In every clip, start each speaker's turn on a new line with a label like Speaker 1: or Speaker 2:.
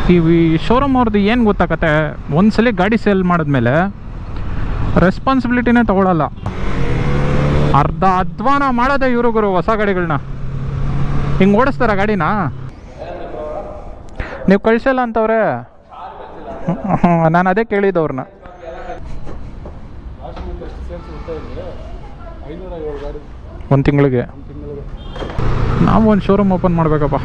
Speaker 1: ಈ ಶೋರೂಮ್ ಅವ್ರದ್ದು ಏನು ಗೊತ್ತಾಗತ್ತೆ ಒಂದ್ಸಲಿ ಗಾಡಿ ಸೇಲ್ ಮಾಡಿದ್ಮೇಲೆ ರೆಸ್ಪಾನ್ಸಿಬಿಲಿಟಿನೇ ತಗೊಳ್ಳಲ್ಲ ಅರ್ಧ ಅಧ್ವಾನ ಮಾಡೋದೇ ಇವರು ಗುರು ಹೊಸ ಗಾಡಿಗಳನ್ನ ಹಿಂಗೆ ಓಡಿಸ್ತಾರ ಗಾಡಿನ ನೀವು ಕಳಿಸಲ್ಲ ಅಂತವ್ರೆ ನಾನು ಅದೇ ಕೇಳಿದ್ದು ಅವ್ರನ್ನ
Speaker 2: ಲಾಸ್ಟ್ ಮಂತ್ ಎಷ್ಟು ಸೇಲ್ಸ್ ಬರ್ತಾ ಇದೆ ಐನೂರ ಏಳು ಗಾಡಿ
Speaker 1: ಒಂದು ತಿಂಗಳಿಗೆ
Speaker 2: ಒಂದು ತಿಂಗಳಿಗೆ
Speaker 1: ನಾವು ಒಂದು ಶೋರೂಮ್ ಓಪನ್ ಮಾಡಬೇಕಪ್ಪ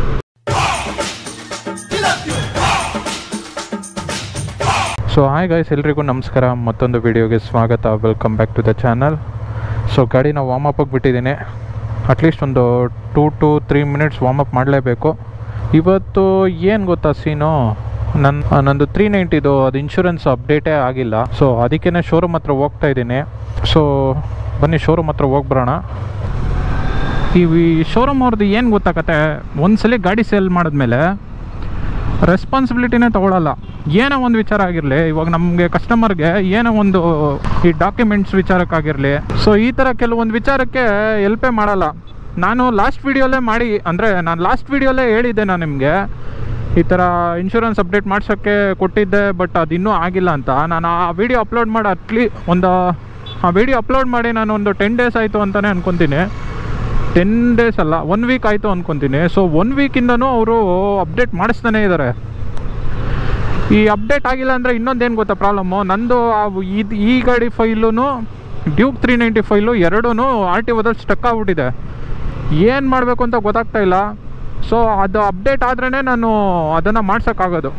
Speaker 1: ಸೊ ಹಾಯ್ ಗೈಸ್ ಎಲ್ರಿಗೂ ನಮಸ್ಕಾರ ಮತ್ತೊಂದು ವಿಡಿಯೋಗೆ ಸ್ವಾಗತ welcome back to the channel so ಗಾಡಿನ ವಾರ್ಮ್ ಅಪ್ ಬಿಟ್ಟಿದ್ದೀನಿ ಅಟ್ಲೀಸ್ಟ್ ಒಂದು two to three minutes warm up ಮಾಡಲೇಬೇಕು ಇವತ್ತು ಏನು ಗೊತ್ತಾ ಸೀನು ನನ್ನ ನಂದು ತ್ರೀ ನೈಂಟಿದು ಅದು ಇನ್ಶೂರೆನ್ಸ್ ಅಪ್ಡೇಟೇ ಆಗಿಲ್ಲ ಸೊ ಅದಕ್ಕೇ ಶೋರೂಮ್ ಹತ್ರ ಹೋಗ್ತಾ ಇದ್ದೀನಿ ಸೊ ಬನ್ನಿ ಶೋರೂಮ್ ಹತ್ರ ಹೋಗ್ಬರೋಣ ಈ ಶೋರೂಮ್ ಅವ್ರದ್ದು ಏನು ಗೊತ್ತಾಗತ್ತೆ ಒಂದ್ಸಲಿ ಗಾಡಿ ಸೇಲ್ ಮಾಡಿದ್ಮೇಲೆ ರೆಸ್ಪಾನ್ಸಿಬಿಲಿಟಿನೇ ತಗೊಳ್ಳಲ್ಲ ಏನೋ ಒಂದು ವಿಚಾರ ಆಗಿರಲಿ ಇವಾಗ ನಮಗೆ ಕಸ್ಟಮರ್ಗೆ ಏನೋ ಒಂದು ಈ ಡಾಕ್ಯುಮೆಂಟ್ಸ್ ವಿಚಾರಕ್ಕಾಗಿರಲಿ ಸೊ ಈ ಥರ ಕೆಲವೊಂದು ವಿಚಾರಕ್ಕೆ ಎಲ್ಪೇ ಮಾಡಲ್ಲ ನಾನು ಲಾಸ್ಟ್ ವೀಡಿಯೋಲೇ ಮಾಡಿ ಅಂದರೆ ನಾನು ಲಾಸ್ಟ್ ವೀಡಿಯೋಲೇ ಹೇಳಿದ್ದೆ ನಾನು ನಿಮಗೆ ಈ ಥರ ಇನ್ಶೂರೆನ್ಸ್ ಅಪ್ಡೇಟ್ ಮಾಡ್ಸೋಕ್ಕೆ ಕೊಟ್ಟಿದ್ದೆ ಬಟ್ ಅದು ಇನ್ನೂ ಆಗಿಲ್ಲ ಅಂತ ನಾನು ಆ ವಿಡಿಯೋ ಅಪ್ಲೋಡ್ ಮಾಡಿ ಅಟ್ಲಿ ಒಂದು ಆ ವಿಡಿಯೋ ಅಪ್ಲೋಡ್ ಮಾಡಿ ನಾನು ಒಂದು ಟೆನ್ ಡೇಸ್ ಆಯಿತು ಅಂತಲೇ ಅನ್ಕೊತೀನಿ ಟೆನ್ ಡೇಸ್ ಅಲ್ಲ ಒನ್ ವೀಕ್ ಆಯಿತು ಅಂದ್ಕೊತೀನಿ ಸೊ ಒನ್ ವೀಕಿಂದನೂ ಅವರು ಅಪ್ಡೇಟ್ ಮಾಡಿಸ್ತಾನೇ ಇದ್ದಾರೆ ಈ ಅಪ್ಡೇಟ್ ಆಗಿಲ್ಲ ಅಂದರೆ ಇನ್ನೊಂದೇನು ಗೊತ್ತಾ ಪ್ರಾಬ್ಲಮ್ಮು ನಂದು ಆ ಇದು ಈ ಗಾಡಿ file Duke three ninety file ಎರಡೂ ಆರ್ ಟಿ ಓದಲ್ಲಿ ಸ್ಟಕ್ ಆಗ್ಬಿಟ್ಟಿದೆ ಏನು ಮಾಡಬೇಕು ಅಂತ ಗೊತ್ತಾಗ್ತಾ ಇಲ್ಲ ಸೊ ಅದು ಅಪ್ಡೇಟ್ ಆದ್ರೇ ನಾನು ಅದನ್ನು ಮಾಡ್ಸೋಕ್ಕಾಗೋದು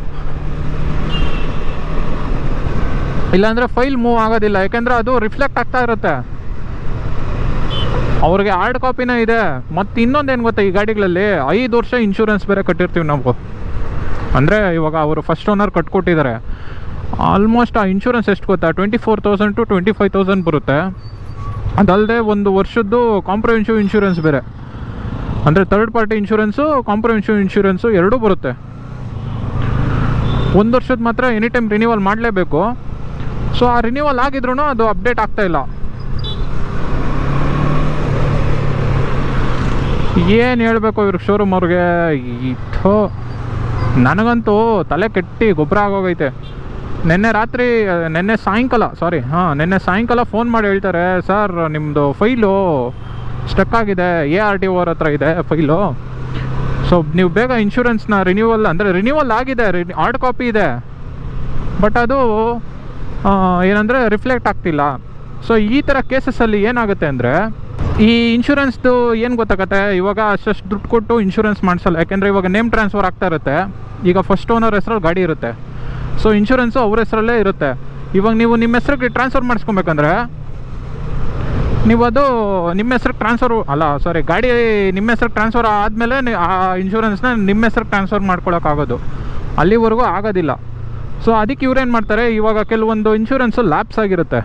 Speaker 1: ಇಲ್ಲಾಂದರೆ ಫೈಲ್ ಮೂವ್ ಆಗೋದಿಲ್ಲ ಯಾಕೆಂದರೆ ಅದು ರಿಫ್ಲೆಕ್ಟ್ ಆಗ್ತಾ ಇರುತ್ತೆ ಅವ್ರಿಗೆ ಹಾರ್ಡ್ ಕಾಪಿನೇ ಇದೆ ಮತ್ತು ಇನ್ನೊಂದೇನು ಗೊತ್ತಾ ಈ ಗಾಡಿಗಳಲ್ಲಿ ಐದು ವರ್ಷ ಇನ್ಶೂರೆನ್ಸ್ ಬೇರೆ ಕಟ್ಟಿರ್ತೀವಿ ನಾವು ಅಂದರೆ ಇವಾಗ ಅವರು ಫಸ್ಟ್ ಓನರ್ ಕಟ್ಕೊಟ್ಟಿದ್ದಾರೆ ಆಲ್ಮೋಸ್ಟ್ ಆ ಇನ್ಶೂರೆನ್ಸ್ ಎಷ್ಟು ಗೊತ್ತಾ twenty four thousand to twenty five thousand ಬರುತ್ತೆ ಅದಲ್ಲದೆ ಒಂದು ವರ್ಷದ್ದು ಕಾಂಪ್ರಹೆನ್ಸಿವ್ ಇನ್ಶೂರೆನ್ಸ್ ಬೇರೆ ಅಂದರೆ third party insurance comprehensive insurance ಎರಡೂ ಬರುತ್ತೆ ಒಂದು ವರ್ಷದ ಮಾತ್ರ ಎನಿ ಟೈಮ್ ರಿನ್ಯೂವಲ್ ಮಾಡಲೇಬೇಕು ಸೊ ಆ ರಿನ್ಯೂವಲ್ ಆಗಿದ್ರೂ ಅದು ಅಪ್ಡೇಟ್ ಆಗ್ತಾ ಇಲ್ಲ ಏನು ಹೇಳಬೇಕು ಇವ್ರ ಶೋರೂಮ್ ಅವ್ರಿಗೆ ಇಥೋ ನನಗಂತೂ ತಲೆ ಕೆಟ್ಟಿ ಗೊಬ್ಬರ ಆಗೋಗೈತೆ ನಿನ್ನೆ ರಾತ್ರಿ ನಿನ್ನೆ ಸಾಯಂಕಾಲ ಸಾರಿ ಹಾಂ ನಿನ್ನೆ ಸಾಯಂಕಾಲ ಫೋನ್ ಮಾಡಿ ಹೇಳ್ತಾರೆ ಸರ್ ನಿಮ್ಮದು ಫೈಲು ಸ್ಟಕ್ ಆಗಿದೆ ಎ ಆರ್ ಟಿ ಓರ್ ಹತ್ರ ಇದೆ ಫೈಲು ಸೊ ನೀವು ಬೇಗ ಇನ್ಶೂರೆನ್ಸ್ನ ರಿನ್ಯೂವಲ್ ಅಂದರೆ ರಿನ್ಯೂವಲ್ ಆಗಿದೆ ಹಾರ್ಡ್ ಕಾಪಿ ಇದೆ ಬಟ್ ಅದು ಏನಂದರೆ ರಿಫ್ಲೆಕ್ಟ್ ಆಗ್ತಿಲ್ಲ ಸೊ ಈ ಥರ ಕೇಸಸಲ್ಲಿ ಏನಾಗುತ್ತೆ ಅಂದರೆ ಈ ಇನ್ಶೂರೆನ್ಸ್ದು ಏನು ಗೊತ್ತಾಗತ್ತೆ ಇವಾಗ ಅಷ್ಟು ದುಡ್ಡು ಕೊಟ್ಟು ಇನ್ಶೂರೆನ್ಸ್ ಮಾಡಿಸಲ್ಲ ಯಾಕೆಂದರೆ ಇವಾಗ ನೇಮ್ ಟ್ರಾನ್ಸ್ಫರ್ ಆಗ್ತಾ ಇರುತ್ತೆ ಈಗ ಫಸ್ಟ್ ಓನರ್ ಹೆಸರಲ್ಲಿ ಗಾಡಿ ಇರುತ್ತೆ ಸೊ ಇನ್ಶೂರೆನ್ಸು ಅವ್ರ ಹೆಸರಲ್ಲೇ ಇರುತ್ತೆ ಇವಾಗ ನೀವು ನಿಮ್ಮ ಹೆಸ್ರಿಗೆ ಟ್ರಾನ್ಸ್ಫರ್ ಮಾಡಿಸ್ಕೊಬೇಕಂದ್ರೆ ನೀವು ಅದು ನಿಮ್ಮ ಹೆಸ್ರಿಗೆ ಟ್ರಾನ್ಸ್ಫರ್ ಅಲ್ಲ ಸಾರಿ ಗಾಡಿ ನಿಮ್ಮ ಹೆಸ್ರಿಗೆ ಟ್ರಾನ್ಸ್ಫರ್ ಆದಮೇಲೆ ಆ ಇನ್ಶೂರೆನ್ಸ್ನ ನಿಮ್ಮ ಹೆಸ್ರಿಗೆ ಟ್ರಾನ್ಸ್ಫರ್ ಮಾಡ್ಕೊಳಕ್ಕಾಗೋದು ಅಲ್ಲಿವರೆಗೂ ಆಗೋದಿಲ್ಲ ಸೊ ಅದಕ್ಕೆ ಇವ್ರೇನು ಮಾಡ್ತಾರೆ ಇವಾಗ ಕೆಲವೊಂದು ಇನ್ಶೂರೆನ್ಸು ಲ್ಯಾಪ್ಸ್ ಆಗಿರುತ್ತೆ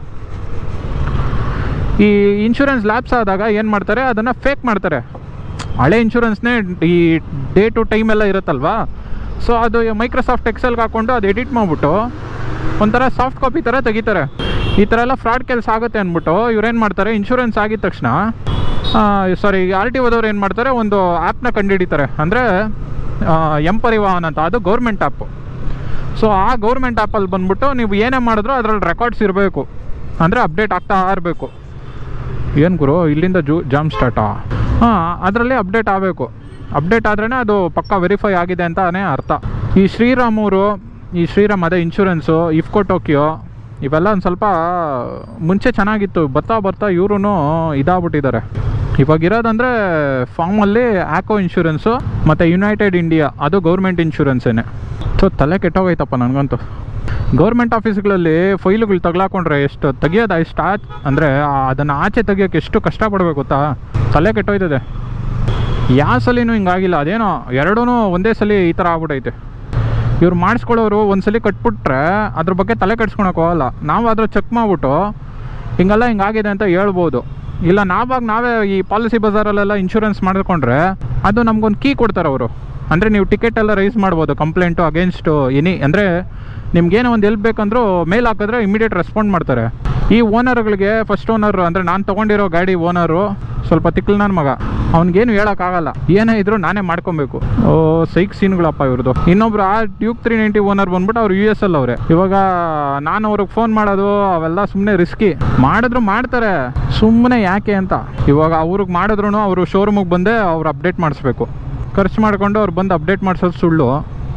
Speaker 1: ಈ ಇನ್ಶೂರೆನ್ಸ್ ಲ್ಯಾಪ್ಸ್ ಆದಾಗ ಏನು ಮಾಡ್ತಾರೆ ಅದನ್ನು ಫೇಕ್ ಮಾಡ್ತಾರೆ ಹಳೆ ಇನ್ಶೂರೆನ್ಸ್ನೇ ಈ ಡೇ ಟು ಟೈಮ್ ಎಲ್ಲ ಇರುತ್ತಲ್ವಾ ಸೊ ಅದು ಮೈಕ್ರೋಸಾಫ್ಟ್ ಎಕ್ಸೆಲ್ಗೆ ಹಾಕ್ಕೊಂಡು ಅದು ಎಡಿಟ್ ಮಾಡಿಬಿಟ್ಟು ಒಂಥರ ಸಾಫ್ಟ್ ಕಾಪಿ ಥರ ತೆಗಿತಾರೆ ಈ ಥರ ಎಲ್ಲ ಫ್ರಾಡ್ ಕೆಲಸ ಆಗುತ್ತೆ ಅಂದ್ಬಿಟ್ಟು ಇವ್ರೇನು ಮಾಡ್ತಾರೆ ಇನ್ಶೂರೆನ್ಸ್ ಆಗಿದ ತಕ್ಷಣ ಸಾರಿ ಆರ್ ಟಿ ಓದವ್ರು ಏನು ಮಾಡ್ತಾರೆ ಒಂದು ಆ್ಯಪ್ನ ಕಂಡುಹಿಡಿತಾರೆ ಅಂದರೆ ಎಂ ಪರಿವಾಹನ್ ಅಂತ ಅದು ಗೌರ್ಮೆಂಟ್ ಆ್ಯಪು ಸೊ ಆ ಗೌರ್ಮೆಂಟ್ ಆ್ಯಪಲ್ಲಿ ಬಂದ್ಬಿಟ್ಟು ನೀವು ಏನೇ ಮಾಡಿದ್ರೂ ಅದರಲ್ಲಿ ರೆಕಾರ್ಡ್ಸ್ ಇರಬೇಕು ಅಂದರೆ ಅಪ್ಡೇಟ್ ಆಗ್ತಾ ಇರಬೇಕು ಏನು ಗುರು ಇಲ್ಲಿಂದ ಜೂ ಜಾಮ್ ಸ್ಟಾರ್ಟಾ ಹಾಂ ಅದರಲ್ಲಿ ಅಪ್ಡೇಟ್ ಆಗಬೇಕು ಅಪ್ಡೇಟ್ ಆದ್ರೇ ಅದು ಪಕ್ಕ ವೆರಿಫೈ ಆಗಿದೆ ಅಂತಾನೆ ಅರ್ಥ ಈ ಶ್ರೀರಾಮ್ ಅವರು ಈ ಶ್ರೀರಾಮ್ ಅದೇ ಇನ್ಶೂರೆನ್ಸು ಇಫ್ಕೋ ಟೋಕಿಯೋ ಇವೆಲ್ಲ ಒಂದು ಸ್ವಲ್ಪ ಮುಂಚೆ ಚೆನ್ನಾಗಿತ್ತು ಬರ್ತಾ ಬರ್ತಾ ಇವರು ಇದಾಗ್ಬಿಟ್ಟಿದ್ದಾರೆ ಇವಾಗ ಇರೋದಂದರೆ ಫಾರ್ಮಲ್ಲಿ ಆ್ಯಕೋ ಇನ್ಶೂರೆನ್ಸು ಮತ್ತು ಯುನೈಟೆಡ್ ಇಂಡಿಯಾ ಅದು ಗೌರ್ಮೆಂಟ್ ಇನ್ಶೂರೆನ್ಸೇನೆ ಸೊ ತಲೆ ಕೆಟ್ಟೋಗೈತಪ್ಪ ನನಗಂತೂ ಗೌರ್ಮೆಂಟ್ ಆಫೀಸ್ಗಳಲ್ಲಿ ಫೈಲುಗಳು ತಗ್ಲಾಕೊಂಡ್ರೆ ಎಷ್ಟು ತೆಗಿಯೋದು ಎಷ್ಟು ಆ ಅಂದರೆ ಅದನ್ನು ಆಚೆ ತೆಗಿಯೋಕ್ಕೆ ಎಷ್ಟು ಕಷ್ಟಪಡ್ಬೇಕು ಗೊತ್ತಾ ತಲೆ ಕೆಟ್ಟೋಯ್ತದೆ ಯಾವ ಸಲಿನೂ ಹಿಂಗಾಗಿಲ್ಲ ಅದೇನೋ ಎರಡೂ ಒಂದೇ ಸಲ ಈ ಥರ ಆಗ್ಬಿಟ್ಟೈತೆ ಇವ್ರು ಮಾಡಿಸ್ಕೊಳ್ಳೋರು ಒಂದು ಸಲ ಕಟ್ಬಿಟ್ರೆ ಅದ್ರ ಬಗ್ಗೆ ತಲೆ ಕೆಡ್ಸ್ಕೊಳಕ್ಕೆ ಹೋಗಲ್ಲ ನಾವು ಅದ್ರ ಚೆಕ್ ಮಾಡಿಬಿಟ್ಟು ಹಿಂಗೆಲ್ಲ ಹಿಂಗಾಗಿದೆ ಅಂತ ಹೇಳ್ಬೋದು ಇಲ್ಲ ನಾವಾಗ ನಾವೇ ಈ ಪಾಲಿಸಿ ಬಜಾರಲ್ಲೆಲ್ಲ ಇನ್ಶೂರೆನ್ಸ್ ಮಾಡಿಕೊಂಡ್ರೆ ಅದು ನಮ್ಗೊಂದು ಕೀ ಕೊಡ್ತಾರೆ ಅವರು ಅಂದರೆ ನೀವು ಟಿಕೆಟ್ ಎಲ್ಲ ರೈಸ್ ಮಾಡ್ಬೋದು ಕಂಪ್ಲೇಂಟು ಅಗೇನ್ಸ್ಟು ಎನಿ ಅಂದರೆ ನಿಮ್ಗೇನೋ ಒಂದು ಎಲ್ಲಿ ಬೇಕಂದ್ರೂ ಮೇಲ್ ಹಾಕಿದ್ರೆ ಇಮಿಡಿಯೇಟ್ ರೆಸ್ಪಾಂಡ್ ಮಾಡ್ತಾರೆ ಈ ಓನರ್ಗಳಿಗೆ ಫಸ್ಟ್ ಓನರ್ ಅಂದರೆ ನಾನು ತೊಗೊಂಡಿರೋ ಗಾಡಿ ಓನರು ಸ್ವಲ್ಪ ತಿಕ್ಲು ನನ್ನ ಮಗ ಅವ್ನಿಗೇನು ಹೇಳೋಕ್ಕಾಗಲ್ಲ ಏನೇ ಇದ್ರೂ ನಾನೇ ಮಾಡ್ಕೊಬೇಕು ಓ ಸೈಕ್ ಸೀನ್ಗಳಪ್ಪ ಇವ್ರದ್ದು ಇನ್ನೊಬ್ರು ಆ ಡ್ಯೂಕ್ ತ್ರೀ ನೈಂಟಿ ಓನರ್ ಬಂದ್ಬಿಟ್ಟು ಅವ್ರು ಯು ಎಸ್ ಅಲ್ಲಿ ಅವರೇ ಇವಾಗ ನಾನು ಅವ್ರಿಗೆ ಫೋನ್ ಮಾಡೋದು ಅವೆಲ್ಲ ಸುಮ್ಮನೆ ರಿಸ್ಕಿ ಮಾಡಿದ್ರು ಮಾಡ್ತಾರೆ ಸುಮ್ಮನೆ ಯಾಕೆ ಅಂತ ಇವಾಗ ಅವ್ರಿಗೆ ಮಾಡಿದ್ರು ಅವರು ಶೋರೂಮಿಗೆ ಬಂದೇ ಅವ್ರು ಅಪ್ಡೇಟ್ ಮಾಡಿಸ್ಬೇಕು ಖರ್ಚು ಮಾಡಿಕೊಂಡು ಅವ್ರು ಬಂದು ಅಪ್ಡೇಟ್ ಮಾಡಿಸೋದು ಸುಳ್ಳು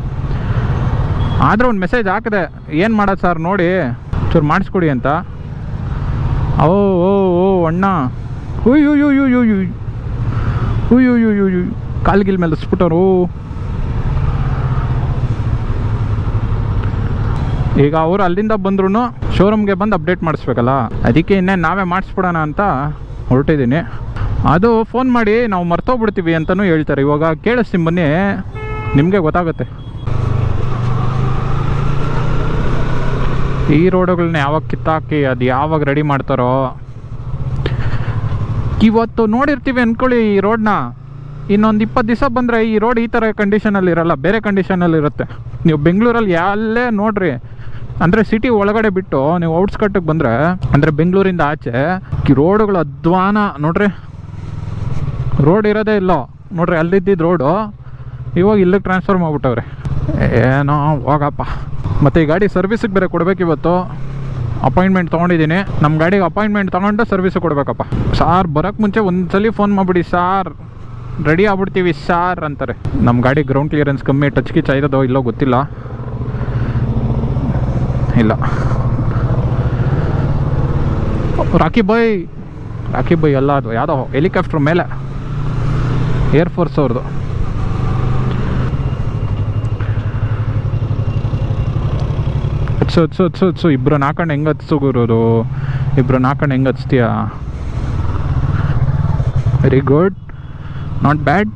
Speaker 1: ಆದರೂ ಒಂದು ಮೆಸೇಜ್ ಹಾಕಿದೆ ಏನು ಮಾಡೋದು ಸರ್ ನೋಡಿ ಚೂರು ಮಾಡಿಸ್ಕೊಡಿ ಅಂತ ಓ ಓ ಓ ಅಣ್ಣ ಹುಯ್ ಯು ಯು ಯು ಯು ಯು ಹುಯ್ ಯು ಯು ಯು ಯು ಕಾಲ್ಗಿಲ್ ಮೇಲೆ ಸ್ಬಿಟ್ಟರು ಈಗ ಅವರು ಅಲ್ಲಿಂದ ಬಂದ್ರು ಶೋರೂಮ್ಗೆ ಬಂದು ಅಪ್ಡೇಟ್ ಮಾಡಿಸ್ಬೇಕಲ್ಲ ಅದಕ್ಕೆ ಇನ್ನೇನು ನಾವೇ ಮಾಡಿಸ್ಬಿಡೋಣ ಅಂತ ಹೊರಟಿದ್ದೀನಿ ಅದು ಫೋನ್ ಮಾಡಿ ನಾವು ಮರ್ತೋಗ್ಬಿಡ್ತೀವಿ ಅಂತಲೂ ಹೇಳ್ತಾರೆ ಇವಾಗ ಕೇಳಿಸ್ತೀನಿ ಬನ್ನಿ ನಿಮಗೆ ಗೊತ್ತಾಗುತ್ತೆ ಈ ರೋಡುಗಳನ್ನ ಯಾವಾಗ ಕಿತ್ತಾಕಿ ಅದು ಯಾವಾಗ ರೆಡಿ ಮಾಡ್ತಾರೋ ಇವತ್ತು ನೋಡಿರ್ತೀವಿ ಅಂದ್ಕೊಳ್ಳಿ ಈ ರೋಡ್ನ ಇನ್ನೊಂದು ಇಪ್ಪತ್ತು ದಿವಸ ಬಂದರೆ ಈ ರೋಡ್ ಈ ಥರ ಕಂಡೀಷನಲ್ಲಿ ಇರಲ್ಲ ಬೇರೆ ಕಂಡೀಷನಲ್ಲಿ ಇರುತ್ತೆ ನೀವು ಬೆಂಗಳೂರಲ್ಲಿ ಎಲ್ಲೇ ನೋಡ್ರಿ ಅಂದರೆ ಸಿಟಿ ಒಳಗಡೆ ಬಿಟ್ಟು ನೀವು ಔಟ್ಸ್ಕಟ್ಟಿಗೆ ಬಂದರೆ ಅಂದರೆ ಬೆಂಗಳೂರಿಂದ ಆಚೆ ಈ ರೋಡುಗಳು ಅಧ್ವಾನ ನೋಡ್ರಿ ರೋಡ್ ಇರೋದೇ ಇಲ್ಲ ನೋಡ್ರಿ ಅಲ್ಲಿದ್ದಿದ್ದು ರೋಡು ಇವಾಗ ಇಲ್ಲಿಗೆ ಟ್ರಾನ್ಸ್ಫರ್ ಮಾಡ್ಬಿಟ್ಟವ್ರೆ ಏನೋ ಹೋಗಪ್ಪ ಮತ್ತು ಈ ಗಾಡಿ ಸರ್ವಿಸಿಗೆ ಬೇರೆ ಕೊಡ್ಬೇಕು ಇವತ್ತು ಅಪಾಯಿಂಟ್ಮೆಂಟ್ ತೊಗೊಂಡಿದ್ದೀನಿ ನಮ್ಮ ಗಾಡಿಗೆ ಅಪಾಯಿಂಟ್ಮೆಂಟ್ ತೊಗೊಂಡು ಸರ್ವಿಸಿಗೆ ಕೊಡ್ಬೇಕಪ್ಪ ಸಾರ್ ಬರೋಕ್ಕೆ ಮುಂಚೆ ಒಂದ್ಸಲಿ ಫೋನ್ ಮಾಡಿಬಿಡಿ ಸಾರ್ ರೆಡಿ ಆಗ್ಬಿಡ್ತೀವಿ ಸಾರ್ ಅಂತಾರೆ ನಮ್ಮ ಗಾಡಿ ಗ್ರೌಂಡ್ ಕ್ಲಿಯರೆನ್ಸ್ ಕಮ್ಮಿ ಟಚ್ ಕಿಚ್ ಇರೋದೋ ಇಲ್ಲೋ ಗೊತ್ತಿಲ್ಲ ಇಲ್ಲ ರಾಕಿ ಬಾಯ್ ರಾಕಿ ಬಾಯ್ ಅಲ್ಲ ಅದು ಯಾವುದೋ ಹೆಲಿಕಾಪ್ಟರ್ ಮೇಲೆ ಏರ್ ಫೋರ್ಸ್ ಅವ್ರದ್ದು ಹತ್ಸು ಹತ್ಸು ಹತ್ಸು ಹತ್ಸು ಇಬ್ರು ನಾಲ್ಕಂಡು ಹೆಂಗೆ ಹತ್ಸು ಗುರೋದು ಇಬ್ರು ನಾಲ್ಕಂಡು ಹೆಂಗೆ ಹಚ್ತೀಯಾ ವೆರಿ ಗುಡ್ ನಾಟ್ ಬ್ಯಾಡ್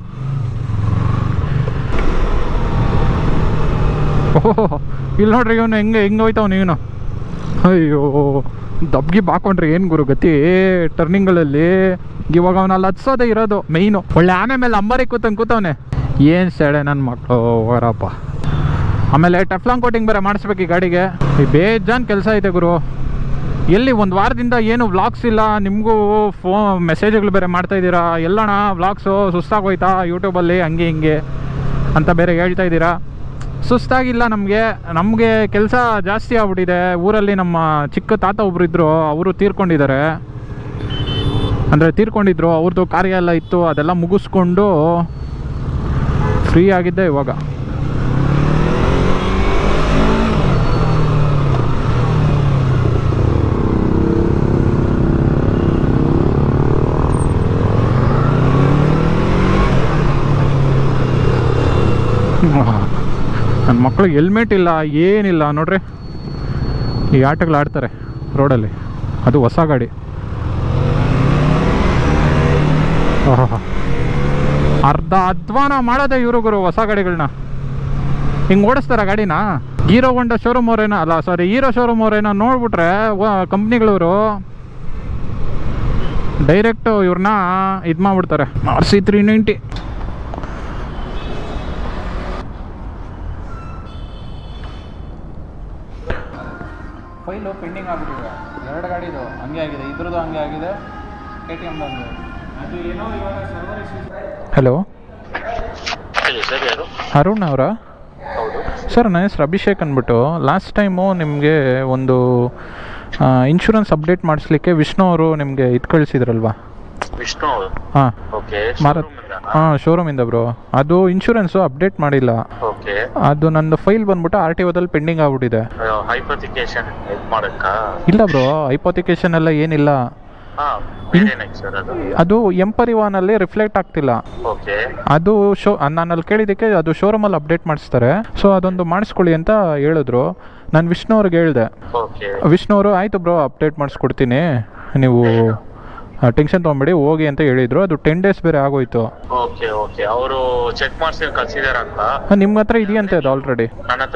Speaker 1: ಓಹೋ ಇಲ್ಲಿ ನೋಡ್ರಿ ಇವನು ಹೆಂಗೆ ಹೆಂಗೆ ಹೋಯ್ತಾವ್ ಇವನು ಅಯ್ಯೋ ದಬ್ಗಿ ಬಾಕೊಂಡ್ರಿ ಏನು ಗುರು ಗತಿ ಟರ್ನಿಂಗ್ಗಳಲ್ಲಿ ಇವಾಗ ಅವನು ಅಲ್ಲಿ ಹತ್ಸೋದೇ ಇರೋದು ಮೈನು ಒಳ್ಳೆ ಆನೆ ಮೇಲೆ ಅಂಬಾರಿ ಕೂತಂಗೆ ಕೂತವನೆ ಏನು ಸೆಡೆ ನನ್ನ ಮಕ್ಕಳು ಹೋರಪ್ಪ ಆಮೇಲೆ ಟೆಫ್ಲಾಂಗ್ ಕೋಟಿಂಗ್ ಬೇರೆ ಮಾಡಿಸ್ಬೇಕು ಈ ಗಾಡಿಗೆ ಈ ಬೇಜಾನ್ ಕೆಲಸ ಐತೆ ಗುರು ಎಲ್ಲಿ ಒಂದು ವಾರದಿಂದ ಏನು ವ್ಲಾಗ್ಸ್ ಇಲ್ಲ ನಿಮಗೂ ಫೋ ಮೆಸೇಜ್ಗಳು ಬೇರೆ ಮಾಡ್ತಾ ಇದ್ದೀರಾ ಎಲ್ಲಣ್ಣ ವ್ಲಾಗ್ಸು ಸುಸ್ತಾಗೋಯ್ತಾ ಯೂಟ್ಯೂಬಲ್ಲಿ ಹಂಗೆ ಹಿಂಗೆ ಅಂತ ಬೇರೆ ಹೇಳ್ತಾ ಇದ್ದೀರಾ ಸುಸ್ತಾಗಿಲ್ಲ ನಮಗೆ ನಮಗೆ ಕೆಲಸ ಜಾಸ್ತಿ ಆಗ್ಬಿಟ್ಟಿದೆ ಊರಲ್ಲಿ ನಮ್ಮ ಚಿಕ್ಕ ತಾತ ಒಬ್ರು ಇದ್ದರು ಅವರು ತೀರ್ಕೊಂಡಿದ್ದಾರೆ ಅಂದರೆ ತೀರ್ಕೊಂಡಿದ್ರು ಅವ್ರದ್ದು ಕಾರ್ಯ ಎಲ್ಲ ಇತ್ತು ಅದೆಲ್ಲ ಮುಗಿಸ್ಕೊಂಡು ಫ್ರೀ ಆಗಿದ್ದೆ ಇವಾಗ ನನ್ನ ಮಕ್ಳಿಗೆ ಹೆಲ್ಮೆಟ್ ಇಲ್ಲ ಏನಿಲ್ಲ ನೋಡ್ರಿ ಈ ಆಟಗಳು ಆಡ್ತಾರೆ ರೋಡಲ್ಲಿ ಅದು ಹೊಸ ಗಾಡಿ ಆಹಾಹಾ. ಅರ್ಧ ಅಧ್ವಾನ ಮಾಡೋದೇ ಇವರು ಗುರು ಹೊಸ ಗಾಡಿಗಳನ್ನ ಹಿಂಗೆ ಓಡಿಸ್ತಾರ ಗಾಡಿನ ಹೀರೋ ಹೊಂಡ ಶೋರೂಮ್ ಅವ್ರೇನ ಅಲ್ಲ ಸಾರಿ ಹೀರೋ ಶೋರೂಮ್ ಅವ್ರೇನ ನೋಡ್ಬಿಟ್ರೆ ಕಂಪ್ನಿಗಳವರು ಡೈರೆಕ್ಟು ಇವ್ರನ್ನ ಇದು ಮಾಡ್ಬಿಡ್ತಾರೆ R C three ninety file pending ಆಗ್ಬಿಟ್ಟಿದೆ ಎರಡು ಗಾಡಿದು ಹಂಗೆ ಆಗಿದೆ ಇದ್ರದ್ದು ಹಂಗೆ ಆಗಿದೆ ಕೆ ಟಿ ಎಮ್ದು ಹಂಗೆ ಅದು ಏನೋ ಇವಾಗ ಸರ್ವರ್ ಹಲೋ
Speaker 3: ಹೇಳಿ ಸರ್ ಯಾರು
Speaker 1: ಅರುಣ್ ಅವರಾ
Speaker 3: ಹೌದು
Speaker 1: ಸರ್ ನನ್ನ ಹೆಸರು ಅಭಿಷೇಕ್ ಅಂದ್ಬಿಟ್ಟು ಲಾಸ್ಟ್ ಟೈಮು ನಿಮಗೆ ಒಂದು ಇನ್ಶೂರೆನ್ಸ್ ಅಪ್ಡೇಟ್ ಮಾಡಿಸ್ಲಿಕ್ಕೆ ವಿಷ್ಣು ಅವರು ನಿಮಗೆ ಇದು ಕಳಿಸಿದ್ರಲ್ವಾ
Speaker 3: ವಿಷ್ಣು ಅವರು
Speaker 1: ಹಾಂ
Speaker 3: ಓಕೆ
Speaker 1: ಮಾರತ್ ಹಾಂ ಶೋರೂಮಿಂದ ಬ್ರೋ ಅದು ಇನ್ಶೂರೆನ್ಸು ಅಪ್ಡೇಟ್ ಮಾಡಿಲ್ಲ
Speaker 3: ಓಕೆ
Speaker 1: ಅದು ನಂದು ಫೈಲ್ ಬಂದ್ಬಿಟ್ಟು ಆರ್ ಟಿ ಒದಲ್ಲಿ ಪೆಂಡಿಂಗ್ ಆಗ್ಬಿಟ್ಟಿದೆ
Speaker 3: ಹೈಪೋಥಿಕೇಶನ್ ಇದು ಮಾಡಕ್ಕಾ
Speaker 1: ಇಲ್ಲ ಬ್ರೋ ಐಪೋತಿಕೇಶನ್ ಎಲ್ಲ ಏನಿಲ್ಲ
Speaker 3: ಹಾ ಬೇರೆನಾಯ್ತು ಸರ್ ಅದು
Speaker 1: ಅದು ಎಂಪರಿವಾನಲ್ಲಿ ರಿಫ್ಲೆಕ್ಟ್ ಆಗ್ತಿಲ್ಲ
Speaker 3: ಓಕೆ
Speaker 1: ಅದು ಶೋ ನಾನು ಅಲ್ಲಿ ಕೇಳಿದ್ದಕ್ಕೆ ಅದು ಶೋರೂಮಲ್ಲಿ ಅಪ್ಡೇಟ್ ಮಾಡಿಸ್ತಾರೆ ಸೊ ಅದೊಂದು ಮಾಡಿಸ್ಕೊಳ್ಳಿ ಅಂತ ಹೇಳಿದ್ರು ನಾನು ವಿಷ್ಣು ಅವ್ರಿಗೆ ಹೇಳಿದೆ
Speaker 3: ಓಕೆ
Speaker 1: ವಿಷ್ಣು ಅವರು ಆಯಿತು ಬ್ರೋ ಅಪ್ಡೇಟ್ ಮಾಡಿಸ್ಕೊಡ್ತೀನಿ ನೀವು ಟೆನ್ಷನ್ ತೊಗೊಂಬೇಡಿ ಹೋಗಿ ಅಂತ ಹೇಳಿದರು ಅದು ಟೆನ್ ಡೇಸ್ ಬೇರೆ ಆಗೋಯ್ತು
Speaker 3: ಓಕೆ ಓಕೆ ಅವರು ಚೆಕ್ ಮಾಡಿಸಿ ಕಳ್ಸಿದಾರಂತ
Speaker 1: ನಿಮ್ಮ ಹತ್ರ ಇದೆಯಂತೆ ಅದು ಆಲ್ರೆಡಿ
Speaker 3: ನನ್ನ ಹತ್ರ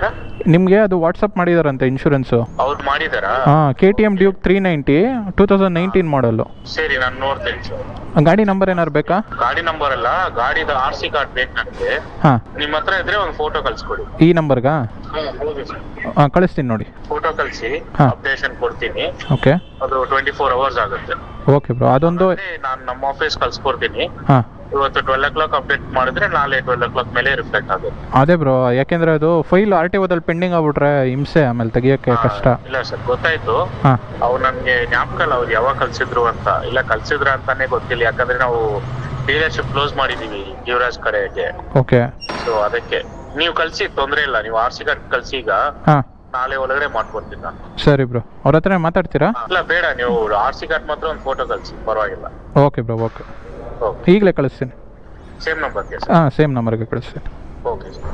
Speaker 1: ನಿಮಗೆ ಅದು ವಾಟ್ಸಪ್ ಮಾಡಿದಾರಂತೆ ಇನ್ಶೂರೆನ್ಸು
Speaker 3: ಅವ್ರು ಮಾಡಿದಾರಾ
Speaker 1: ಹಾಂ K T M Duke three ninety two thousand nineteen model
Speaker 3: ಸರಿ ನಾನು ನೋಡ್ತೇನೆ ಸರ್
Speaker 1: ಗಾಡಿ ನಂಬರ್ ಏನಾರು ಬೇಕಾ
Speaker 3: ಗಾಡಿ ನಂಬರ್ ಅಲ್ಲ ಗಾಡಿದ ಆರ್ ಸಿ ಕಾರ್ಡ್ ಬೇಕು ನನಗೆ
Speaker 1: ಹಾಂ
Speaker 3: ನಿಮ್ಮ ಹತ್ರ ಇದ್ರೆ ಒಂದು ಫೋಟೋ ಕಳ್ಸ್ಕೊಡಿ
Speaker 1: ಈ ನಂಬರ್ಗಾ
Speaker 3: ಹೌದು ಸರ್
Speaker 1: ಹಾಂ ಕಳಿಸ್ತೀನಿ ನೋಡಿ
Speaker 3: ಫೋಟೋ ಕಳ್ಸಿ
Speaker 1: ಹಾ.
Speaker 3: ಅಪ್ಡೇಷನ್ ಕೊಡ್ತೀನಿ
Speaker 1: ಓಕೆ
Speaker 3: ಅದು ಟ್ವೆಂಟಿ ಫೋರ್ ಅವರ್ಸ್ ಆಗುತ್ತೆ
Speaker 1: ಓಕೆ ಬ್ರೋ ಅದೊಂದು
Speaker 3: ನಾನು ನಮ್ಮ ಆಫೀಸ್ ಕಳ್ಸ್ಕೊಡ್ತೀನಿ
Speaker 1: ಹಾಂ
Speaker 3: ಇವತ್ತು ಟ್ವೆಲ್ ಓ ಕ್ಲಾಕ್ ಅಪ್ಡೇಟ್ ಮಾಡಿದ್ರೆ ನಾಳೆ ಟ್ವೆಲ್ ಓ ಕ್ಲಾಕ್ ಮೇಲೆ ರಿಫ್ಲೆಕ್ಟ್ ಆಗುತ್ತೆ
Speaker 1: ಅದೇ ಬ್ರೋ ಯಾಕೆಂದರೆ ಅದು ಫೈಲ್ ಆರ್ ಟಿ ಓದಲ್ಲಿ ಪೆಂಡಿಂಗ್ ಆಗ್ಬಿಟ್ರೆ ಹಿಂಸೆ ಆಮೇಲೆ ತೆಗಿಯೋಕ್ಕೆ
Speaker 3: ಹಾ,
Speaker 1: ಕಷ್ಟ
Speaker 3: ಇಲ್ಲ ಸರ್ ಗೊತ್ತಾಯ್ತು
Speaker 1: ಹಾಂ
Speaker 3: ಅವ್ರು ನನ್ಗೆ ಜ್ಞಾಪಕ ಇಲ್ಲ ಅವ್ರು ಯಾವಾಗ ಕಳ್ಸಿದ್ರು ಅಂತ ಇಲ್ಲ ಕಳ್ಸಿದ್ರ ಅಂತಾನೆ ಗೊತ್ತಿಲ್ಲ ಯಾಕಂದ್ರೆ ನಾವು ಡೀಲರ್ಶಿಪ್ ಕ್ಲೋಸ್ ಮಾಡಿದೀವಿ ಯುವರಾಜ್ ಕಡೆಗೆ
Speaker 1: ಓಕೆ
Speaker 3: ಸೊ ಅದಕ್ಕೆ ನೀವು ಕಳ್ಸಿ ತೊಂದ್ರೆ ಇಲ್ಲ ನೀವು ಆರ್ ಸಿ ಕಾರ್ಡ್ ಕಳ್ಸಿ ಈಗ
Speaker 1: ಹಾಂ
Speaker 3: ನಾಳೆ ಒಳಗಡೆ ಮಾಡ್ಕೊಡ್ತೀನಿ ನಾನು
Speaker 1: ಸರಿ ಬ್ರೋ ಅವ್ರ ಹತ್ರ ಮಾತಾಡ್ತೀರಾ
Speaker 3: ಇಲ್ಲ ಬೇಡ ನೀವು ಆರ್ ಸಿ ಕಾರ್ಡ್ ಮಾತ್ರ ಒಂದು ಫೋಟೋ ಕಳ್ಸಿ ಪರವಾಗಿಲ್ಲ
Speaker 1: ಓಕೆ ಬ್ರೋ ಓಕೆ
Speaker 3: ಓಕೆ
Speaker 1: ಈಗಲೇ ಕಳಿಸ್ತೀನಿ
Speaker 3: ಸೇಮ್ ನಂಬರ್ಗೆ ಸರ್
Speaker 1: ಹಾಂ ಸೇಮ್ ನಂಬರ್ಗೆ ಕಳಿಸ್ತೀನಿ
Speaker 3: ಓಕೆ ಸರ್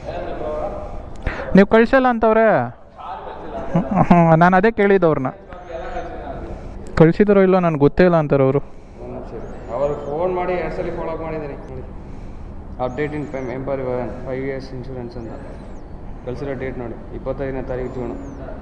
Speaker 1: ನೀವು ಕಳಿಸಲ್ಲ ಅಂತವ್ರೆ ಹ್ಞೂ ನಾನು ಅದೇ ಕೇಳಿದ್ದು ಅವ್ರನ್ನ ಕಳಿಸಿದಾರೋ ಇಲ್ಲೋ ನನಗೆ ಗೊತ್ತೇ ಇಲ್ಲ ಅಂತಾರೆ ಅವರು
Speaker 2: ಅವರು ಫೋನ್ ಮಾಡಿ ಎರಡು ಸಲ ಫಾಲೋ ಅಪ್ ಮಾಡಿದ್ದೀನಿ ನೋಡಿ ಅಪ್ಡೇಟ್ ಇನ್ ಪೈಮ್ ಎಂಪರ್ ಫೈವ್ ಇಯರ್ಸ್ ಇನ್ಶೂರೆನ್ಸ್ ಅಂತ ಕಳಿಸಿರೋ ಡೇಟ್ ನೋಡಿ ಇಪ್ಪತ್ತೈದನೇ ತಾರೀಕು ಜೂನು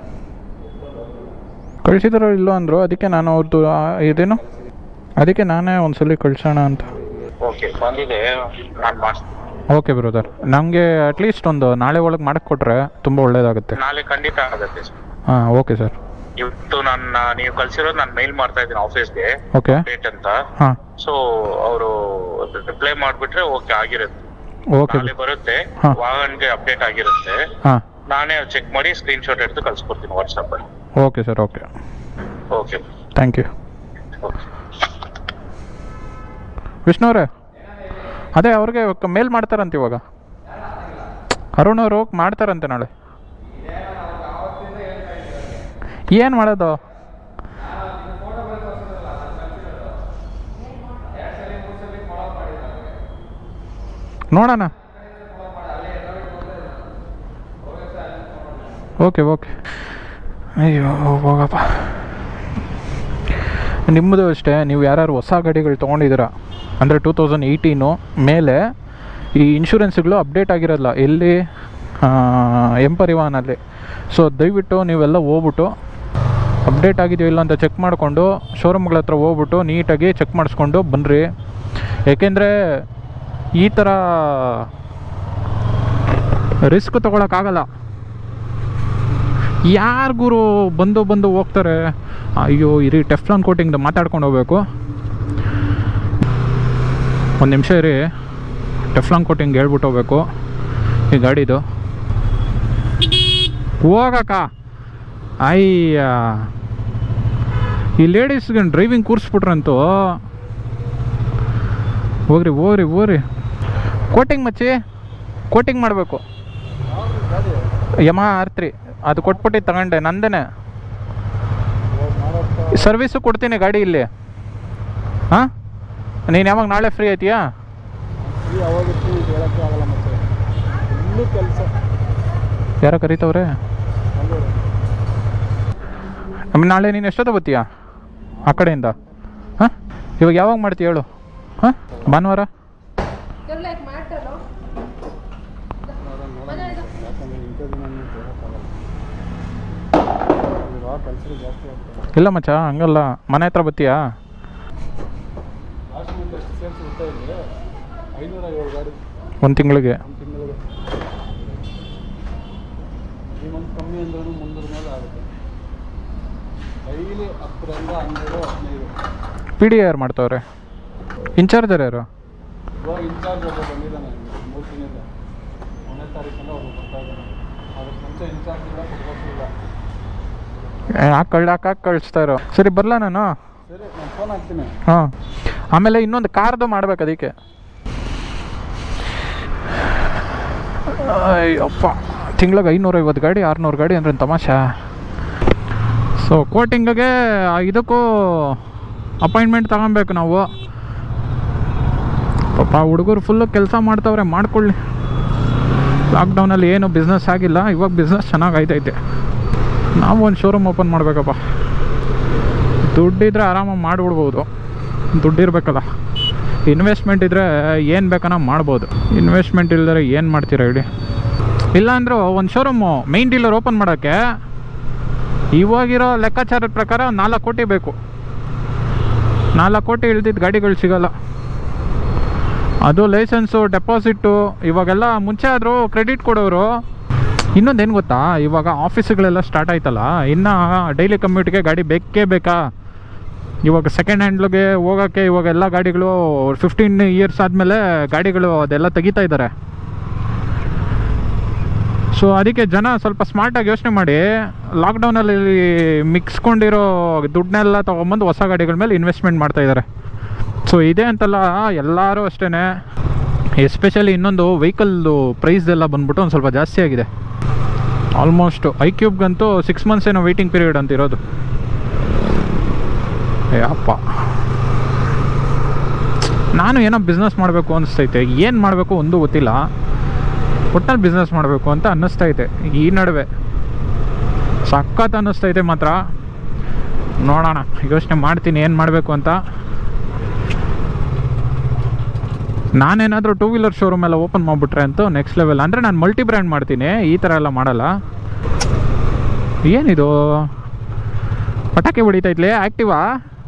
Speaker 1: ಕಳಿಸಿದಾರೋ ಇಲ್ಲೋ ಅಂದರು ಅದಕ್ಕೆ ನಾನು ಅವ್ರದ್ದು ಆ, ಇದೇನು ಅದಕ್ಕೆ ನಾನೇ ಒಂದ್ಸಲಿ ಕಳ್ಸೋಣ ಅಂತ
Speaker 3: ಓಕೆ ಬಂದಿದೆ ನಾನು ಮಾಡಿಸ್ತೀನಿ
Speaker 1: ಓಕೆ ಬ್ರದರ್ ನಮಗೆ ಅಟ್ಲೀಸ್ಟ್ ಒಂದು ನಾಳೆ ಒಳಗೆ ಮಾಡಕ್ಕೆ ಕೊಟ್ಟರೆ ತುಂಬ ಒಳ್ಳೇದಾಗುತ್ತೆ
Speaker 3: ನಾಳೆ ಖಂಡಿತ ಆಗುತ್ತೆ ಸರ್
Speaker 1: ಹಾಂ ಓಕೆ ಸರ್
Speaker 3: ಇವತ್ತು ನನ್ನ ನೀವು ಕಳ್ಸಿರೋದು ನಾನು ಮೇಲ್ ಮಾಡ್ತಾ ಇದ್ದೀನಿ ಆಫೀಸ್ಗೆ
Speaker 1: ಓಕೆ
Speaker 3: ಡೇಟ್ ಅಂತ
Speaker 1: ಹಾಂ
Speaker 3: ಸೊ ಅವರು ರಿಪ್ಲೈ ಮಾಡಿಬಿಟ್ರೆ ಓಕೆ ಆಗಿರುತ್ತೆ
Speaker 1: ಓಕೆ
Speaker 3: ನಾಳೆ ಬರುತ್ತೆ
Speaker 1: ಹಾ.
Speaker 3: ವಾಹನ್ಗೆ ಅಪ್ಡೇಟ್ ಆಗಿರುತ್ತೆ
Speaker 1: ಹಾಂ
Speaker 3: ನಾನೇ ಚೆಕ್ ಮಾಡಿ ಸ್ಕ್ರೀನ್ ಶಾಟ್ ಹಿಡಿದು ಕಳ್ಸ್ಕೊಡ್ತೀನಿ ವಾಟ್ಸಪ್ ಅಲ್ಲಿ
Speaker 1: okay sir okay
Speaker 3: okay
Speaker 1: thank you
Speaker 3: okay
Speaker 1: Vishnu ಅವರೇ ಅದೇ ಅವ್ರಿಗೆ ಮೇಲ್ ಮಾಡ್ತಾರಂತೆ ಇವಾಗ ಅರುಣ್ ಅವರು ಹೋಗಿ ಮಾಡ್ತಾರಂತೆ ನಾಳೆ ಏನು ಮಾಡೋದು ನೋಡೋಣ ಓಕೆ ಓಕೆ ಅಯ್ಯೋ ಹೋಗಪ್ಪ ನಿಮ್ಮದು ಅಷ್ಟೇ ನೀವು ಯಾರ್ಯಾರು ಹೊಸ ಗಾಡಿಗಳು ತೊಗೊಂಡಿದ್ದೀರಾ ಅಂದರೆ ಟೂ ತೌಸಂಡ್ ಏಯ್ಟೀನು ಮೇಲೆ ಈ ಇನ್ಶೂರೆನ್ಸ್ಗಳು ಅಪ್ಡೇಟ್ ಆಗಿರಲ್ಲ ಎಲ್ಲಿ ಎಂ ಪರಿವಾಹನಲ್ಲಿ ಸೊ ದಯವಿಟ್ಟು ನೀವೆಲ್ಲ ಹೋಗ್ಬಿಟ್ಟು ಅಪ್ಡೇಟ್ ಆಗಿದೆಯೋ ಇಲ್ಲ ಅಂತ ಚೆಕ್ ಮಾಡಿಕೊಂಡು ಶೋರೂಮ್ಗಳ ಹತ್ರ ಹೋಗ್ಬಿಟ್ಟು ನೀಟಾಗಿ ಚೆಕ್ ಮಾಡಿಸ್ಕೊಂಡು ಬನ್ನಿರಿ ಏಕೆಂದರೆ ಈ ಥರ ರಿಸ್ಕ್ ತೊಗೊಳಕ್ಕಾಗಲ್ಲ ಯಾರಿಗೂ ಬಂದು ಬಂದು ಹೋಗ್ತಾರೆ ಅಯ್ಯೋ ಇರಿ ಟೆಫ್ಲಾನ್ ಕೋಟಿಂಗ್ದು ಮಾತಾಡ್ಕೊಂಡು ಹೋಗ್ಬೇಕು ಒಂದು ನಿಮಿಷ ಇರಿ ಟೆಫ್ಲಾನ್ ಕೋಟಿಂಗ್ ಹೇಳ್ಬಿಟ್ಟು ಹೋಗ್ಬೇಕು ಈ ಗಾಡಿದು ಹೋಗಕ್ಕ ಅಯ್ಯ ಈ ಲೇಡೀಸ್ಗೆ ಡ್ರೈವಿಂಗ್ ಕೂರಿಸ್ಬಿಟ್ರಂತೂ ಹೋಗ್ರಿ ಹೋಗ್ರಿ ಹೋಗ್ರಿ ಕೋಟಿಂಗ್ ಮಚ್ಚಿ ಕೋಟಿಂಗ್ ಮಾಡಬೇಕು ಯಮ ಆರ್ತ್ರಿ ಅದು ಕೊಟ್ಬಿಟ್ಟು ತಗೊಂಡೆ ನಂದೇನೆ ಸರ್ವಿಸು ಕೊಡ್ತೀನಿ ಗಾಡಿ ಇಲ್ಲಿ ಹಾಂ ನೀನು ಯಾವಾಗ ನಾಳೆ ಫ್ರೀ ಆಯ್ತೀಯಾ
Speaker 2: ಈ ಅವಾಗಿರ್ತೀವಿ ಇದು ಹೇಳೋಕ್ಕೆ ಆಗಲ್ಲ ಮತ್ತೆ ಇನ್ನೂ ಕೆಲಸ
Speaker 1: ಯಾರೋ ಕರೀತವ್ರೆ ಆಮೇಲೆ ನಾಳೆ ನೀನು ಎಷ್ಟೊತ್ತು ಬರ್ತೀಯಾ ಆ ಕಡೆಯಿಂದ ಹಾಂ ಇವಾಗ ಯಾವಾಗ ಮಾಡ್ತೀಯ ಹೇಳು ಹಾಂ ಭಾನುವಾರ
Speaker 4: You're like matter, no? ಮನೆಯಾಗ
Speaker 2: ಯಾಕಂದ್ರೆ ಇಂಥ ದಿನ ನೀವು ಹೇಳೋಕ್ಕಾಗಲ್ಲ ಇವಾಗ ಕೆಲಸ ಜಾಸ್ತಿ ಆಗ್ತದೆ
Speaker 1: ಇಲ್ಲ ಮಚ್ಚ ಹಂಗಲ್ಲ ಮನೆ ಹತ್ರ ಬರ್ತೀಯಾ
Speaker 2: ಲಾಸ್ಟ್ ಮಂತ್ ಎಷ್ಟು ಸೇಲ್ಸ್ ಬರ್ತಾ ಇದೆ ಐನೂರ ಏಳು ಗಾಡಿ
Speaker 1: ಒಂದು ತಿಂಗಳಿಗೆ
Speaker 2: ಒಂದು ತಿಂಗಳಿಗೆ ಈ ಮಂತ್ ಕಮ್ಮಿ ಅಂದ್ರೂ ಮುಂದಿನ ಮೇಲೆ ಆಗುತ್ತೆ ಡೈಲಿ ಹತ್ತರಿಂದ ಹನ್ನೆರಡು ಹದಿನೈದು
Speaker 1: ಪಿ ಡಿ ಯಾರು ಮಾಡ್ತಾವ್ರೆ ಇನ್ಚಾರ್ಜರ್ ಯಾರು
Speaker 2: ಇವಾಗ ಇನ್ಚಾರ್ಜ್ ಒಬ್ಬ ಬಂದಿದ್ದಾನೆ ಮೂರು ದಿನದ ಒಂದನೇ ತಾರೀಕಿಂದ ಒಬ್ಬ ಬರ್ತಾ ಇದ್ದಾನೆ ಅದಕ್ಕೆ ಮುಂಚೆ ಇನ್ಚಾರ್ಜ್ ಇಲ್ಲ ಕೊಡ್ಬೋದಿಲ್ಲ
Speaker 1: ಹಾಕಿ ಕಳ್ ಹಾಕಿ ಕಳಿಸ್ತಾ ಇರೋ ಸರಿ ಬರಲಾ ನಾನು
Speaker 2: ಸರಿ ನಾನು ಫೋನ್ ಹಾಕ್ತೀನಿ
Speaker 1: ಹಾಂ ಆಮೇಲೆ ಇನ್ನೊಂದು ಕಾರ್ದು ಮಾಡ್ಬೇಕು ಅದಕ್ಕೆ ಅಯ್ಯಪ್ಪ ತಿಂಗ್ಳಿಗೆ ಐನೂರೈವತ್ತು ಗಾಡಿ ಆರುನೂರು ಗಾಡಿ ಅಂದ್ರೆ ತಮಾಷಾ ಸೊ ಕೋಟಿಂಗಿಗೆ ಇದಕ್ಕೂ ಅಪಾಯಿಂಟ್ಮೆಂಟ್ ತಗೊಬೇಕು ನಾವು ಪಾಪ ಹುಡುಗರು ಫುಲ್ಲು ಕೆಲಸ ಮಾಡ್ತಾವ್ರೆ ಮಾಡ್ಕೊಳ್ಳಿ ಲಾಕ್ಡೌನಲ್ಲಿ ಏನು ಬಿಸ್ನೆಸ್ ಆಗಿಲ್ಲ ಇವಾಗ ಬಿಸ್ನೆಸ್ ಚೆನ್ನಾಗಿ ಆಯ್ತೈತೆ ನಾವು ಒಂದು ಶೋರೂಮ್ ಓಪನ್ ಮಾಡಬೇಕಪ್ಪ ದುಡ್ಡಿದ್ರೆ ಆರಾಮಾಗಿ ಮಾಡಿಬಿಡ್ಬೋದು ದುಡ್ಡು ಇರಬೇಕಲ್ಲ ಇನ್ವೆಸ್ಟ್ಮೆಂಟ್ ಇದ್ದರೆ ಏನು ಬೇಕನ್ನ ಮಾಡ್ಬೋದು ಇನ್ವೆಸ್ಟ್ಮೆಂಟ್ ಇಲ್ದರೆ ಏನು ಮಾಡ್ತೀರಾ ಹೇಳಿ ಇಲ್ಲಾಂದ್ರೂ ಒಂದು ಶೋರೂಮು ಮೈನ್ ಡೀಲರ್ ಓಪನ್ ಮಾಡೋಕ್ಕೆ ಇವಾಗಿರೋ ಲೆಕ್ಕಾಚಾರದ ಪ್ರಕಾರ ನಾಲ್ಕು ಕೋಟಿ ಬೇಕು ನಾಲ್ಕು ಕೋಟಿ ಇಳ್ದಿದ್ದು ಗಾಡಿಗಳು ಸಿಗಲ್ಲ ಅದು ಲೈಸೆನ್ಸು ಡೆಪಾಸಿಟ್ಟು ಇವಾಗೆಲ್ಲ ಮುಂಚೆ ಆದರೂ ಕ್ರೆಡಿಟ್ ಕೊಡೋರು ಇನ್ನೊಂದೇನು ಗೊತ್ತಾ ಇವಾಗ ಆಫೀಸ್ಗಳೆಲ್ಲ ಸ್ಟಾರ್ಟ್ ಆಯ್ತಲ್ಲ ಇನ್ನು ಡೈಲಿ ಕಮ್ಯೂಟ್ಗೆ ಗಾಡಿ ಬೇಕೇ ಬೇಕಾ ಇವಾಗ ಸೆಕೆಂಡ್ ಹ್ಯಾಂಡ್ಲಿಗೆ ಹೋಗೋಕ್ಕೆ ಇವಾಗ ಎಲ್ಲ ಗಾಡಿಗಳು ಫಿಫ್ಟೀನ್ ಇಯರ್ಸ್ ಆದಮೇಲೆ ಗಾಡಿಗಳು ಅದೆಲ್ಲ ತೆಗಿತಾ ಇದ್ದಾರೆ ಸೊ ಅದಕ್ಕೆ ಜನ ಸ್ವಲ್ಪ ಸ್ಮಾರ್ಟಾಗಿ ಯೋಚನೆ ಮಾಡಿ ಲಾಕ್ಡೌನಲ್ಲಿ ಮಿಕ್ಸ್ಕೊಂಡಿರೋ ದುಡ್ಡನ್ನೆಲ್ಲ ತೊಗೊಂಬಂದು ಹೊಸ ಗಾಡಿಗಳ ಮೇಲೆ ಇನ್ವೆಸ್ಟ್ಮೆಂಟ್ ಮಾಡ್ತಾ ಇದ್ದಾರೆ ಸೊ ಇದೆ ಅಂತಲ್ಲ ಎಲ್ಲರೂ ಅಷ್ಟೇ ಎಸ್ಪೆಷಲಿ ಇನ್ನೊಂದು ವೆಹಿಕಲ್ದು ಪ್ರೈಸ್ ಎಲ್ಲ ಬಂದ್ಬಿಟ್ಟು ಒಂದು ಸ್ವಲ್ಪ ಜಾಸ್ತಿ ಆಗಿದೆ ಆಲ್ಮೋಸ್ಟ್ ಐ ಕ್ಯೂಬ್ಗಂತೂ ಸಿಕ್ಸ್ ಮಂತ್ಸ್ ಏನೋ ವೆಯ್ಟಿಂಗ್ ಪೀರಿಯಡ್ ಅಂತ ಇರೋದು ಏ ಅಪ್ಪ ನಾನು ಏನೋ ಬಿಸ್ನೆಸ್ ಮಾಡಬೇಕು ಅನಿಸ್ತೈತೆ ಏನು ಮಾಡಬೇಕು ಒಂದು ಗೊತ್ತಿಲ್ಲ ಒಟ್ಟಲ್ಲಿ ಬಿಸ್ನೆಸ್ ಮಾಡಬೇಕು ಅಂತ ಅನ್ನಿಸ್ತೈತೆ ಈ ನಡುವೆ ಸಖತ್ ಅನ್ನಿಸ್ತೈತೆ ಮಾತ್ರ ನೋಡೋಣ ಯೋಚನೆ ಮಾಡ್ತೀನಿ ಏನು ಮಾಡಬೇಕು ಅಂತ ನಾನೇನಾದರೂ ಟೂ ವೀಲರ್ ಶೋರೂಮ್ ಎಲ್ಲ ಓಪನ್ ಮಾಡಿಬಿಟ್ರೆ ಅಂತೂ ನೆಕ್ಸ್ಟ್ ಲೆವೆಲ್ ಅಂದರೆ ನಾನು ಮಲ್ಟಿ ಬ್ರ್ಯಾಂಡ್ ಮಾಡ್ತೀನಿ ಈ ಥರ ಎಲ್ಲ ಮಾಡಲ್ಲ ಏನಿದು ಪಟಾಕಿ ಹೊಡಿತೈತ್ಲೆ ಆ್ಯಕ್ಟಿವಾ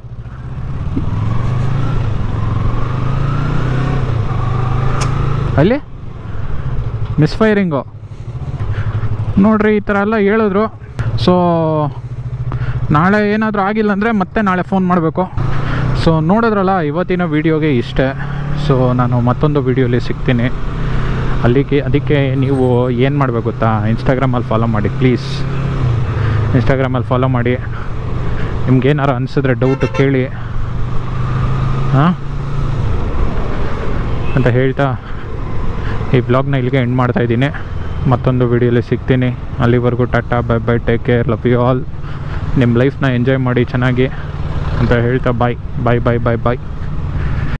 Speaker 1: ಅಲ್ಲಿ ಮಿಸ್ಫೈರಿಂಗು ನೋಡ್ರಿ ಈ ಥರ ಎಲ್ಲ ಹೇಳಿದ್ರು ಸೊ ನಾಳೆ ಏನಾದರೂ ಆಗಿಲ್ಲ ಅಂದರೆ ಮತ್ತೆ ನಾಳೆ ಫೋನ್ ಮಾಡಬೇಕು ಸೊ ನೋಡಿದ್ರಲ್ಲ ಇವತ್ತಿನ ವೀಡಿಯೋಗೆ ಇಷ್ಟೇ ಸೊ ನಾನು ಮತ್ತೊಂದು ವೀಡಿಯೋಲಿ ಸಿಗ್ತೀನಿ ಅಲ್ಲಿಗೆ ಅದಕ್ಕೆ ನೀವು ಏನು ಮಾಡಬೇಕು ಗೊತ್ತಾ ಇನ್ಸ್ಟಾಗ್ರಾಮಲ್ಲಿ ಫಾಲೋ ಮಾಡಿ ಪ್ಲೀಸ್ ಇನ್ಸ್ಟಾಗ್ರಾಮಲ್ಲಿ ಫಾಲೋ ಮಾಡಿ ನಿಮ್ಗೆ ಏನಾರು ಅನಿಸಿದ್ರೆ ಡೌಟು ಕೇಳಿ ಹಾಂ ಅಂತ ಹೇಳ್ತಾ ಈ ಬ್ಲಾಗ್ನ ಇಲ್ಲಿಗೆ ಎಂಡ್ ಮಾಡ್ತಾ ಇದ್ದೀನಿ ಮತ್ತೊಂದು ವೀಡಿಯೋಲಿ ಸಿಗ್ತೀನಿ ಅಲ್ಲಿವರೆಗೂ tata bye bye take care love you all ನಿಮ್ಮ ಲೈಫ್ನ ಎಂಜಾಯ್ ಮಾಡಿ ಚೆನ್ನಾಗಿ ಅಂತ ಹೇಳ್ತಾ ಬಾಯ್ ಬಾಯ್ ಬಾಯ್ ಬಾಯ್ ಬಾಯ್